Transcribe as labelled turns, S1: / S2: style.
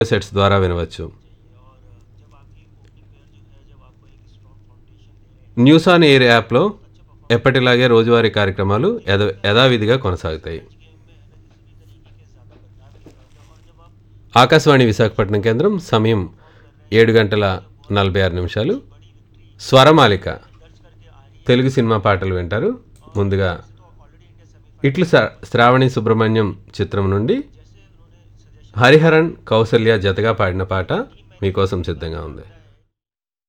S1: sets ద్వారా వినవచ్చు news on air యాప్లో ఎప్పటిలాగే రోజువారీ కార్యక్రమాలు యథ యథావిధిగా కొనసాగుతాయి ఆకాశవాణి విశాఖపట్నం కేంద్రం సమయం ఏడు గంటల నలభై ఆరు నిమిషాలు స్వరమాలిక తెలుగు సినిమా పాటలు వింటారు ముందుగా ఇట్లు శ్రా- శ్రావణి సుబ్రహ్మణ్యం చిత్రం నుండి హరిహరన్ కౌసల్య జతగా పాడిన పాట మీకోసం సిద్ధంగా ఉంది